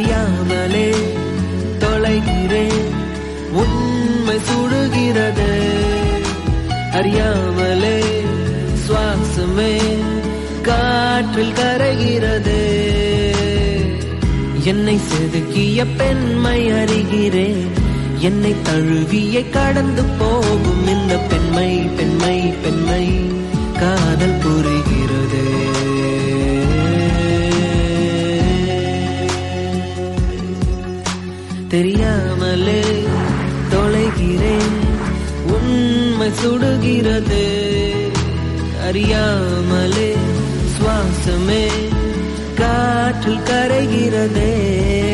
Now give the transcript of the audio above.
அறியாமலே தொலைகிறேன் உண்மை சுடுகிறது அறியாமலே சுவாசமே காற்றில் கரைகிறது என்னை செதுக்கிய பெண்மை அறிகிறேன் என்னை தழுவியை கடந்து போகும் இந்த பெண்மை பெண்மை பெண்மை காதல் புரிகிறது தெரியாமலே தொலைகிறேன் உண்மை சுடுகிறது அறியாமலே சுவாசமே காற்றில் கரைகிறதே